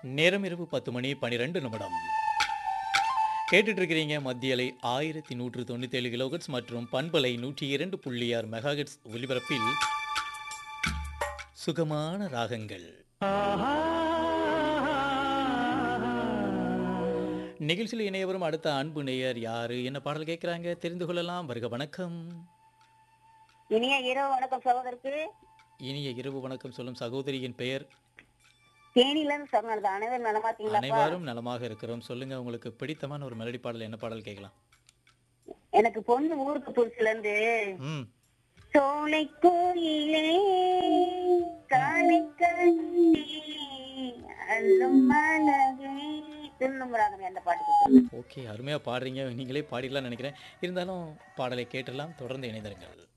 நேரம் இரவு பத்து மணி பனிரெண்டு நிமிடம் கேட்டுட்டு இருக்கிறீங்க மத்தியலை ஆயிரத்தி நூற்று தொண்ணூத்தி ஏழு கிலோகட்ஸ் மற்றும் பண்பலை நூற்றி இரண்டு புள்ளி ஆறு மெகாஹெட்ஸ் ஒலிபரப்பில் சுகமான ராகங்கள் நிகழ்ச்சியில் இணையவரும் அடுத்த அன்பு நேயர் யாரு என்ன பாடல் கேட்குறாங்க தெரிந்து கொள்ளலாம் வருக வணக்கம் இனிய இரவு வணக்கம் சகோதரருக்கு இனிய இரவு வணக்கம் சொல்லும் சகோதரியின் பெயர் தேனில இருந்து சொன்னது அனைவரும் நலமா இருக்கீங்களாப்பா அனைவரும் நலமாக இருக்கிறோம் சொல்லுங்க உங்களுக்கு பிடித்தமான ஒரு மெலடி பாடல் என்ன பாடல் கேட்கலாம் எனக்கு பொண்ணு ஊருக்கு புதுசுல இருந்து ம் சோலை கோயிலே காலை கண்ணே அல்லும் மலகே துள்ளும் ராகம் அந்த பாட்டுக்கு ஓகே அருமையாக பாடுறீங்க நீங்களே பாடிடலாம் நினைக்கிறேன் இருந்தாலும் பாடலை கேட்டெல்லாம் தொடர்ந்து இணைந்திருங்கள்